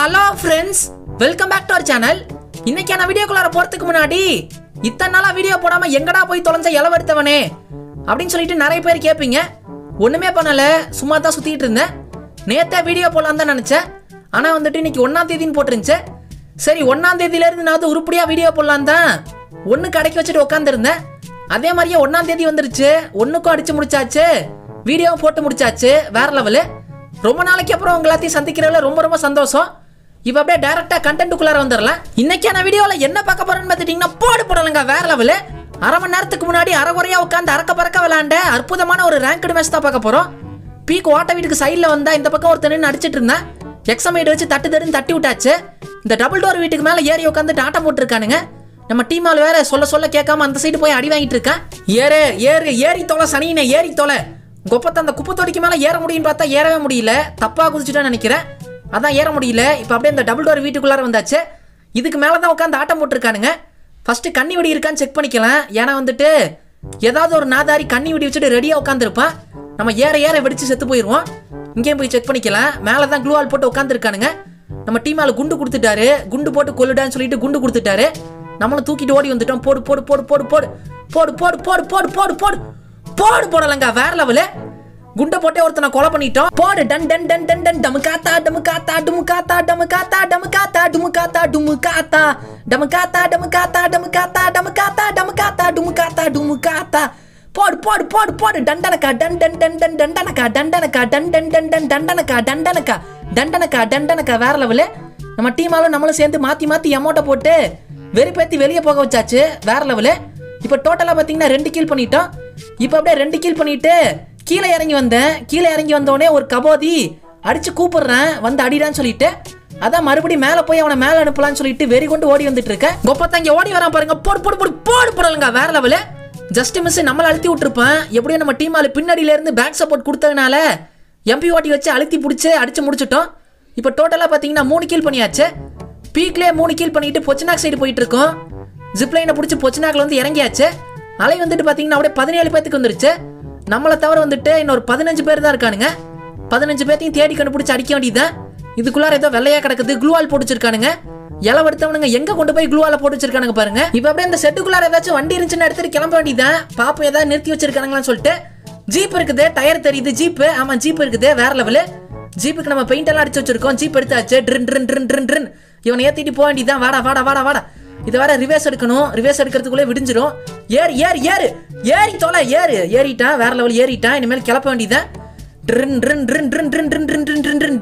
Hello friends welcome back to our channel இன்னைக்கான வீடியோக்குள்ளார போறதுக்கு முன்னாடி இத்தனை நாளா வீடியோ போடாம எங்கடா போய் தொலைஞ்ச இளவெடுத்தவனே அப்படின்னு சொல்லிட்டு நிறைய பேர் கேட்பீங்க ஒண்ணுமே பண்ணல சும்மா தான் சுத்திட்டு இருந்தேன் நேத்தே வீடியோ போடலாம் தான் நினைச்சேன் ஆனா வந்துட்டு இன்னைக்கு ஒன்னாம் தேதின்னு போட்டிருந்துச்சு சரி ஒன்னாம் தேதியில இருந்து நான் வந்து உருப்படியா வீடியோ போடலாம் தான் ஒண்ணு கடைக்கு வச்சுட்டு உட்காந்துருந்தேன் அதே மாதிரியே ஒன்னாம் தேதி வந்துருச்சு ஒண்ணுக்கும் அடிச்சு முடிச்சாச்சு வீடியோ போட்டு முடிச்சாச்சு வேற லெவலு ரொம்ப நாளைக்கு அப்புறம் உங்க எல்லாத்தையும் சந்திக்கிறதுல ரொம்ப ரொம்ப சந்தோஷம் இப்போ அப்படியே டைரக்டா கண்டென்ட்டுக்குள்ளார வந்துடலாம் இன்னைக்கான வீடியோல என்ன பார்க்க போறேன்னு பார்த்துட்டீங்கன்னா போடு போடலங்க வேற லெவலு அரை மணி நேரத்துக்கு முன்னாடி அரைகுறையா உட்காந்து அறக்க பறக்க விளையாண்ட அற்புதமான ஒரு ரேங்க்டு மேட்ச் தான் பார்க்க போறோம் பீக் ஓட்ட வீட்டுக்கு சைடில் வந்தா இந்த பக்கம் ஒருத்தர் நின்று அடிச்சிட்டு இருந்தேன் எக்ஸமைட் வச்சு தட்டு தட்டுன்னு தட்டி விட்டாச்சு இந்த டபுள் டோர் வீட்டுக்கு மேலே ஏறி உட்காந்து ஆட்டம் போட்டுருக்கானுங்க நம்ம டீம் ஆள் வேற சொல்ல சொல்ல கேட்காம அந்த சைடு போய் அடி வாங்கிட்டு இருக்கேன் ஏறு ஏறு ஏறி தொலை சனினே ஏறி தொலை கொப்பத்தை அந்த குப்பை தொடிக்கு மேலே ஏற முடியும்னு பார்த்தா ஏறவே முடியல தப்பா குதிச்சுட்டேன்னு நினைக்கிறேன் அதான் ஏற முடியல இப்போ அப்படியே இந்த டபுள் டோர் வீட்டுக்குள்ளார வந்தாச்சு இதுக்கு மேலே தான் உட்காந்து ஆட்டம் போட்டிருக்கானுங்க ஃபர்ஸ்ட் கண்ணி வெடி இருக்கான்னு செக் பண்ணிக்கலாம் ஏன்னா வந்துட்டு ஏதாவது ஒரு நாதாரி கண்ணி வெடி வச்சுட்டு ரெடியாக உட்காந்துருப்பான் நம்ம ஏற ஏற வெடிச்சு செத்து போயிடுவோம் இங்கேயும் போய் செக் பண்ணிக்கலாம் மேலே தான் க்ளூ ஆல் போட்டு உட்காந்துருக்கானுங்க நம்ம டீம் ஆளு குண்டு கொடுத்துட்டாரு குண்டு போட்டு கொல்லுடான்னு சொல்லிட்டு குண்டு கொடுத்துட்டாரு நம்மளும் தூக்கிட்டு ஓடி வந்துட்டோம் போடு போடு போடு போடு போடு போடு போடு போடு போடு போடு போடு போடு போடலங்க வேற லெவலு குண்டை போட்டே ஒருத்தனை கொலை பண்ணிட்டோம் போடு டன் டன் டன் டன் டன் டமு காத்தா டமு காத்தா டுமு காத்தா டமு காத்தா டமு காத்தா டுமு காத்தா டுமு காத்தா டமு காத்தா டமு காத்தா டமு காத்தா டமு காத்தா டமு காத்தா டுமு காத்தா டுமு காத்தா போடு போடு போடு போடு டண்டனக்கா டன் டன் டன் டன் டண்டனக்கா டண்டனக்கா டன் டன் டன் டன் டண்டனக்கா டண்டனக்கா டண்டனக்கா டண்டனக்கா வேற லெவலு நம்ம டீமாலும் நம்மளும் சேர்ந்து மாத்தி மாத்தி அமௌண்ட்டை போட்டு வெறுப்பேத்தி வெளியே போக வச்சாச்சு வேற லெவலு இப்போ டோட்டலாக பார்த்தீங்கன்னா ரெண்டு கீல் பண்ணிட்டோம் இப்போ அப்படியே ரெண்டு கீல் பண்ணிட்டு கீழே இறங்கி வந்தேன் கீழே இறங்கி வந்தோடனே ஒரு கபோதி அடிச்சு கூப்பிடுறேன் வந்து அடிடான்னு சொல்லிட்டு அதான் மறுபடியும் மேலே போய் அவனை மேலே அனுப்பலாம்னு சொல்லிட்டு வெறி கொண்டு ஓடி வந்துட்டு இருக்கேன் கொப்பத்தா இங்கே ஓடி வரான் பாருங்க போடு போடு போடு போடு போடலங்க வேற லெவலு ஜஸ்ட் மிஸ் நம்மளை அழுத்தி விட்டுருப்பேன் எப்படியும் நம்ம டீம் ஆளு பின்னாடியில இருந்து பேக் சப்போர்ட் கொடுத்ததுனால எம்பி ஓட்டி வச்சு அழுத்தி பிடிச்சி அடிச்சு முடிச்சிட்டோம் இப்போ டோட்டலாக பார்த்தீங்கன்னா மூணு கீல் பண்ணியாச்சு பீக்லேயே மூணு கீல் பண்ணிட்டு பொச்சனாக் சைடு போயிட்டு இருக்கோம் ஜிப்லைனை பிடிச்சி பொச்சனாக்ல வந்து இறங்கியாச்சு அலை வந்துட்டு பார்த்தீங்கன்னா அப்படியே பதினேழு பேத்துக்கு வந்துருச்சு நம்மளை தவிர வந்துட்டு இன்னொரு பதினஞ்சு பேர் தான் இருக்கானுங்க பதினஞ்சு பேர்த்தையும் தேடி கண்டுபிடிச்சு அடிக்க வேண்டியதுதான் இதுக்குள்ளார ஏதோ வெள்ளையா கிடக்குது க்ளூவால் போட்டு வச்சிருக்கானுங்க இளவெடுத்தவனுங்க எங்க கொண்டு போய் க்ளூவால போட்டு வச்சிருக்கானுங்க பாருங்க இப்போ அப்படியே இந்த செட்டுக்குள்ளார ஏதாச்சும் வண்டி இருந்துச்சுன்னு எடுத்துட்டு கிளம்ப வேண்டியதுதான் பாப்போம் ஏதாவது நிறுத்தி வச்சிருக்கானுங்களான்னு சொல்லிட்டு ஜீப் இருக்குது டயர் தெரியுது ஜீப் ஆமா ஜீப் இருக்குது வேற லெவலு ஜீப்புக்கு நம்ம பெயிண்ட் எல்லாம் அடிச்சு வச்சிருக்கோம் ஜீப் எடுத்தாச்சு ட்ரின் ட்ரின் ட்ரின் ட்ரின் ட்ரின் இவனை ஏத்திட்டு போக வேண்டியதுதான் வாடா வாடா வாடா வாடா இது வேற ரிவேர்ஸ் எடுக்கணும் ரிவேர்ஸ் எடுக்கிறதுக்குள்ளே விடிஞ்சிரும் ஏறு ஏறு ஏறு ஏறி தொலை ஏறு ஏறிட்டான் வேற லெவல் ஏறிட்டான் இனிமேல் கிளப்ப வேண்டியதான் ட்ரின் ட்ரின் ட்ரின் ட்ரின் ட்ரின் ட்ரின் ட்ரின் ட்ரின் ட்ரின்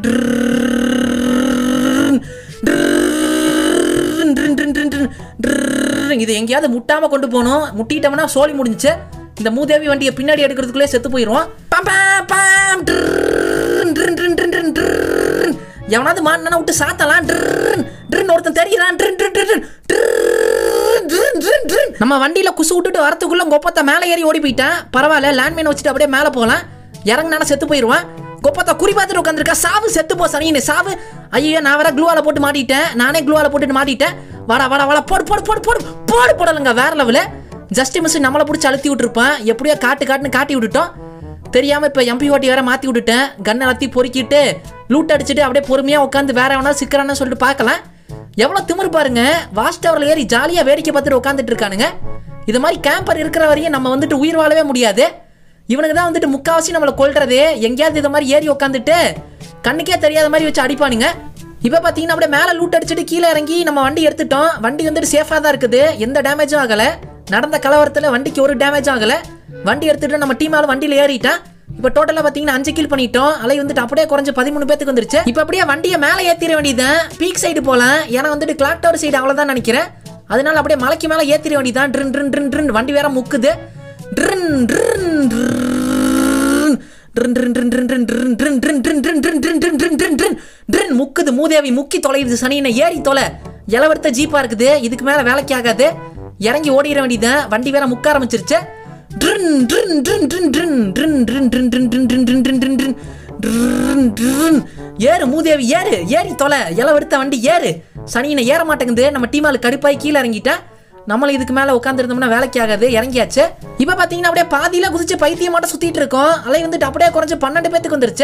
ட்ரின் ட்ரின் ட்ரின் ட்ரின் ட்ரின் ட்ரின். இது எங்கேயாவது முட்டாம கொண்டு போகணும் முட்டிட்டோம்னா சோழி முடிஞ்சுச்சு இந்த மூதேவி வண்டியை பின்னாடி எடுக்கிறதுக்குள்ளே செத்து போயிடுவோம் பாம் பாம் பாம் ட்ரின் ட்ரின் ட்ரின் ட்ரின் ட்ரின் ட்ரின். எவனாவது மாட்டினா விட்டு சாத்தலாம் ட்ரின் ட்ரின் ஒருத்தன் தெரியறான் ட்ரின் ட்ரின் ட்ரின் ட்ரின். ட்ரின் ட்ரின் ட்ரின் ட்ரின். நம்ம வண்டியில குசு விட்டுட்டு வரத்துக்குள்ள கொப்பத்தை மேலே ஏறி ஓடி போயிட்டேன் பரவாயில்ல லேண்ட்மைன் வச்சுட்டு அப்படியே மேலே போகலாம் இறங்கினா செத்து போயிடுவான் கொப்பத்தை குறி பார்த்துட்டு உட்காந்துருக்கா சாவு செத்து போ சனின்னு சாவு ஐயோ நான் வேற க்ளூவால போட்டு மாட்டிட்டேன் நானே க்ளூவால போட்டுட்டு மாட்டிட்டேன் வாடா வாடா வாடா போடு போடு போடு போடு போடு போடலங்க வேற லெவலு ஜஸ்ட் மிஸ் நம்மளை பிடிச்சி அழுத்தி விட்டுருப்பான் எப்படியோ காட்டு காட்டுன்னு காட்டி விட்டுட்டோம் தெரியாம இப்ப எம்பி ஓட்டி வேற மாத்தி விட்டுட்டேன் கன் எல்லாத்தையும் பொறுக்கிட்டு லூட் அடிச்சுட்டு அப்படியே பொறுமையா உட்காந்து வேற எவனா சிக்கிறான்னு சொல்லிட்டு பார்க்கலாம் எவ்வளவு திமிரு பாருங்க வாஸ்ட் டவர்ல ஏறி ஜாலியா வேடிக்கை பார்த்துட்டு உட்காந்துட்டு இருக்கானுங்க இது மாதிரி கேம்பர் இருக்கிற வரையும் நம்ம வந்துட்டு உயிர் வாழவே முடியாது இவனுக்கு தான் வந்துட்டு முக்காவாசி நம்மளை கொல்றதே எங்கேயாவது இது மாதிரி ஏறி உட்காந்துட்டு கண்ணுக்கே தெரியாத மாதிரி வச்சு அடிப்பானுங்க இப்போ பார்த்தீங்கன்னா அப்படியே மேலே லூட் அடிச்சுட்டு கீழே இறங்கி நம்ம வண்டி எடுத்துட்டோம் வண்டி வந்துட்டு சேஃபாக தான் இருக்குது எந்த டேமேஜும் ஆகலை நடந்த கலவரத்தில் வண்டிக்கு ஒரு டேமேஜும் ஆகலை வண்டி எடுத்துட்டு நம்ம டீமால வண்டியில் ஏறிட்டான் இப்போ டோட்டலாக பார்த்தீங்கன்னா அஞ்சு கில் பண்ணிட்டோம் அலை வந்துட்டு அப்படியே குறைஞ்சு பதிமூணு பேத்துக்கு வந்துருச்சு இப்போ அப்படியே வண்டியை மேலே ஏற்றிட வேண்டியதுதான் பீக் சைடு போகலாம் ஏன்னா வந்துட்டு கிளாக் டவர் சைடு அவ்வளோதான் நினைக்கிறேன் அதனால அப்படியே மலைக்கு மேலே ஏற்றிட வேண்டியதுதான் ட்ரின் ட்ரின் ட்ரின் ட்ரின் வண்டி வேற முக்குது ட்ரின் ட்ரின் ட்ரின் ட்ரின் ட்ரின் ட்ரின் ட்ரின் ட்ரின் ட்ரின் ட்ரின் ட்ரின் ட்ரின் ட்ரின் ட்ரின் ட்ரின் ட்ரின் ட்ரின் ட்ரின் முக்குது மூதேவி முக்கி தொலையுது சனியனை ஏறி தொலை இளவெடுத்த ஜீப்பா இருக்குது இதுக்கு மேல வேலைக்கு ஆகாது இறங்கி ஓடிட வேண்டியதுதான் வண்டி வேற முக்க ஆரம்பிச்சிருச்சு ட்ரின் ட்ரின் ட்ரின் ட்ரின் ட்ரின் ட்ரின் ட்ரின் ட்ரின் ட்ரின் ட்ரின் ட்ரின் ட்ரின் ட்ரின் ட்ரின் ட்ரின் ட்ரின் ட்ரின் ஏறு மூதேவி ஏறு ஏறி தொலை இளவெடுத்த வண்டி ஏறு சனியனை ஏற மாட்டேங்குது நம்ம டீமால் கடுப்பாய் கீழே இறங்கிட்டா நம்மள இதுக்கு மேல உட்காந்துருந்தோம்னா வேலைக்கு ஆகாது இறங்கியாச்சு இப்போ பாத்தீங்கன்னா அப்படியே பாதியில குதிச்சு பைத்தியம் மட்டும் சுத்திட்டு இருக்கோம் அலை வந்துட்டு அப்படியே குறைஞ்சு பன்னெண்டு பேத்துக்கு வந்துருச்சு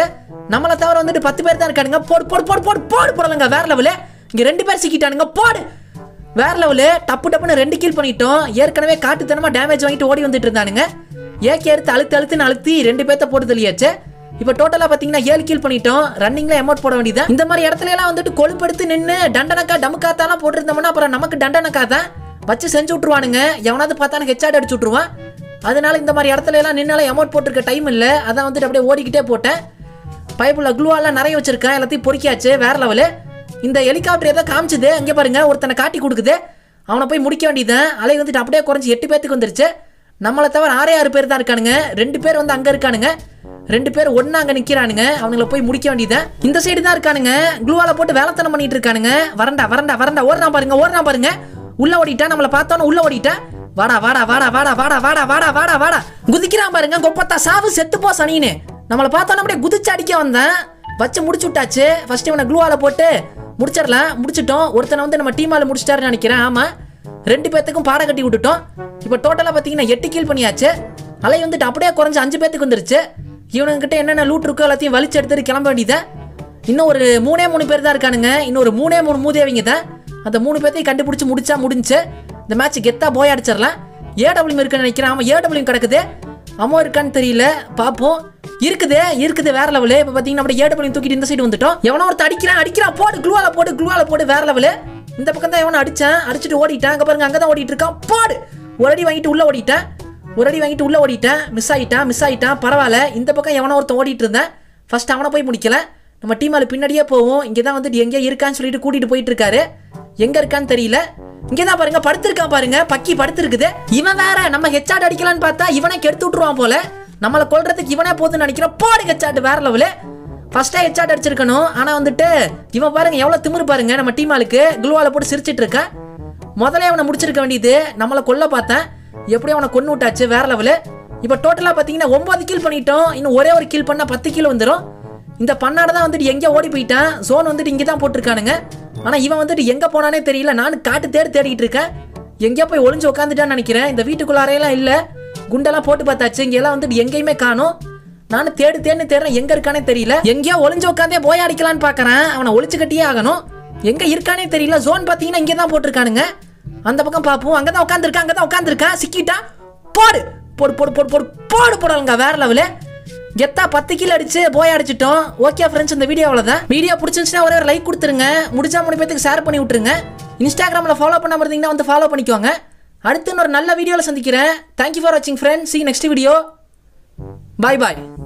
நம்மளை தவிர வந்துட்டு பத்து பேர் தான் இருக்கானுங்க போடு போடு போடு போடு போடு போடலங்க வேற லெவலு இங்க ரெண்டு பேர் சிக்கிட்டானுங்க போடு வேற லெவலு டப்பு டப்புன்னு ரெண்டு கீல் பண்ணிட்டோம் ஏற்கனவே காட்டுத்தனமா டேமேஜ் வாங்கிட்டு ஓடி வந்துட்டு இருந்தானுங்க ஏக்கே எடுத்து அழுத்து அழுத்துன்னு அழுத்தி ரெண்டு பேர்த்த போட்டு தெளியாச்சு இப்போ டோட்டலாக பார்த்தீங்கன்னா ஏழு கீல் பண்ணிட்டோம் ரன்னிங்ல அமௌண்ட் போட வேண்டியது இந்த மாதிரி இடத்துல எல்லாம் வந்துட்டு கொழுப்படுத்து நின்று தண்டனக்கா டமுக்காத்தாலாம் போட்டுருந்தோம்னா அப்புறம் நமக்கு தண்டனக்கா தான் வச்சு செஞ்சு விட்ருவானுங்க எவனாவது பார்த்தானு ஹெச்ஆட் அடிச்சு விட்ருவான் அதனால இந்த மாதிரி இடத்துல எல்லாம் நின்னால அமௌண்ட் போட்டிருக்க டைம் இல்லை அதான் வந்துட்டு அப்படியே ஓடிக்கிட்டே போட்டேன் பைப்புல க்ளூவெல்லாம் நிறைய வச்சிருக்கேன் எல்லாத்தையும் பொறிக்காச்சு வேற லெவலு இந்த ஹெலிகாப்டர் ஏதோ காமிச்சுது அங்கே பாருங்க ஒருத்தனை காட்டி கொடுக்குது அவனை போய் முடிக்க வேண்டியதுதான் அலை வந்துட்டு அப்படியே குறைஞ்சி எட்டு பேத்துக்கு வந்துருச்சு நம்மளை தவிர ஆறே ஆறு பேர் தான் இருக்கானுங்க ரெண்டு பேர் வந்து அங்கே இருக்கானுங்க ரெண்டு பேர் ஒண்ணா அங்கே நிற்கிறானுங்க அவங்கள போய் முடிக்க வேண்டியதுதான் இந்த சைடு தான் இருக்கானுங்க க்ளூவால போட்டு வேலைத்தனம் பண்ணிட்டு இருக்கானுங்க வரண்டா வரண்டா வரண்டா ஓடுறான் பாருங்க ஓடுறான் பாருங்க உள்ள ஓடிட்டா நம்மளை பார்த்தோன்னு உள்ள ஓடிட்டா வாடா வாடா வாடா வாடா வாடா வாடா வாடா வாடா வாடா குதிக்கிறான் பாருங்க கொப்பத்தா சாவு செத்து போ சனின்னு நம்மளை பார்த்தோன்னா அப்படியே குதிச்சு அடிக்க வந்தேன் வச்சு முடிச்சு விட்டாச்சு ஃபர்ஸ்ட் இவனை க்ளூவால போட்டு முடிச்சிடலாம் முடிச்சிட்டோம் ஒருத்தனை வந்து நம்ம டீமால முடிச்சிட்டாருன்னு நினைக்கிறேன் ஆமா ரெண்டு பேத்துக்கும் பாட கட்டி விட்டுட்டோம் இப்போ டோட்டலாக பார்த்தீங்கன்னா எட்டு கீல் பண்ணியாச்சு அலை வந்துட்டு அப்படியே குறைஞ்சு அஞ்சு பேத்துக்கு வந்துருச்சு இவனுங்கிட்ட என்னென்ன லூட் இருக்கோ எல்லாத்தையும் வலிச்சு எடுத்துட்டு கிளம்ப வேண்டியதை இன்னும் ஒரு மூணே மூணு பேர் தான் இருக்கானுங்க இன்னும் ஒரு மூணே மூணு மூதேவிங்க தான் அந்த மூணு பேர்த்தையும் கண்டுபிடிச்சு முடிச்சா முடிஞ்சு இந்த மேட்ச் கெத்தா போய் அடிச்சிடலாம் ஏடபிள்யூ இருக்குன்னு நினைக்கிறேன் ஆமாம் ஏடபிள்யூ கிடக்குது அம்மா இருக்கான்னு தெரியல பார்ப்போம் இருக்குது இருக்குது வேற லெவலு இப்போ பார்த்தீங்கன்னா அப்படியே ஏடபிள்யூ தூக்கிட்டு இந்த சைடு வந்துட்டோம் எவனோ ஒருத்தர் அடிக்கிறான் அடிக்கிறான் போடு க்ளூவால போடு க்ளூவால போடு வேற லெவலு இந்த பக்கம் தான் எவனோ அடிச்சான் அடிச்சுட்டு ஓடிட்டான் அங்கே பாருங்க அங்கே தான் ஓடிட்டு இருக்கான் போடு ஒரு அடி வாங்கிட்டு உள்ள ஓடிட்டேன் ஒரு அடி வாங்கிட்டு உள்ள ஓடிட்டேன் மிஸ் ஆயிட்டான் மிஸ் ஆயிட்டான் பரவாயில்ல இந்த பக்கம் எவனோ ஒருத்தன் ஓடிட்டு இருந்தேன் ஃபர்ஸ்ட் அவனை போய் முடிக்கல நம்ம டீம் ஆளு பின்னாடியே போவோம் இங்கே தான் வந்துட்டு எங்கே இருக்கான்னு சொல்லிட்டு கூட்டிட்டு போயிட்டு இருக்காரு எங்க இருக்கான்னு தெரியல இங்கே தான் பாருங்க படுத்திருக்கான் பாருங்க பக்கி படுத்திருக்குது இவன் வேற நம்ம ஹெச்ஆட் அடிக்கலான்னு பார்த்தா இவனை கெடுத்து விட்டுருவான் போல நம்மளை கொல்றதுக்கு இவனே போதுன்னு நினைக்கிறேன் போடு ஹெச்ஆட் வேற லெவலு ஃபர்ஸ்டே ஹெச்ஆட் அடிச்சிருக்கணும் ஆனா வந்துட்டு இவன் பாருங்க எவ்வளவு திமிரு பாருங்க நம்ம டீம் ஆளுக்கு குளுவால போட்டு சிரிச்சிட்டு இருக்கான் முதல்ல அவனை முடிச்சிருக்க வேண்டியது நம்மளை கொல்ல பார்த்தேன் எப்படியும் அவனை கொண்டு விட்டாச்சு வேற லெவலு இப்போ டோட்டலாக பார்த்தீங்கன்னா ஒன்பது கில் பண்ணிட்டோம் இன்னும் ஒரே ஒரு கில் பண்ணால் பத்து கில் வந்துடும் இந்த பண்ணாட தான் வந்துட்டு எங்கே ஓடி போயிட்டான் ஜோன் வந்துட்டு இங்கே தான் போட்டிருக்கானுங்க ஆனால் இவன் வந்துட்டு எங்கே போனானே தெரியல நான் காட்டு தேடி தேடிட்டு இருக்கேன் எங்கேயோ போய் ஒளிஞ்சு உட்காந்துட்டான்னு நினைக்கிறேன் இந்த வீட்டுக்குள்ளாரையெல்லாம் இல்லை குண்டெல்லாம் போட்டு பார்த்தாச்சு இங்கெல்லாம் வந்துட்டு எங்கேயுமே காணும் நானும் தேடு தேடின்னு தேடுறேன் எங்க இருக்கானே தெரியல எங்கேயோ ஒளிஞ்சு உட்காந்தே போய் அடிக்கலான்னு பார்க்கறேன் அவனை ஒளிச்சு கட்டியே ஆகணும் எங்க இருக்கானே தெரியல ஜோன் பார்த்தீங்கன்னா இங்கே தான் போட்டிருக்கானுங்க அந்த பக்கம் பார்ப்போம் அங்கே தான் உட்காந்துருக்கான் அங்கே தான் உட்காந்துருக்கான் சிக்கிட்டான் போடு போடு போடு போடு போடு போடு போடலங்க வேற லெவலு கெத்தா பத்து கிலோ அடிச்சு போய் அடிச்சிட்டோம் ஓகே ஃப்ரெண்ட்ஸ் இந்த வீடியோ அவ்வளோதான் வீடியோ பிடிச்சிருந்துச்சுன்னா ஒரே ஒரு லைக் கொடுத்துருங்க முடிச்சா மூணு பேத்துக்கு ஷேர் பண்ணி விட்டுருங்க இன்ஸ்டாகிராமில் ஃபாலோ பண்ணாம இருந்தீங்கன்னா வந்து ஃபாலோ பண்ணிக்கோங்க அடுத்து இன்னொரு நல்ல வீடியோவில் சந்திக்கிறேன் தேங்க்யூ ஃபார் வாட்சிங் friends see next video bye பாய்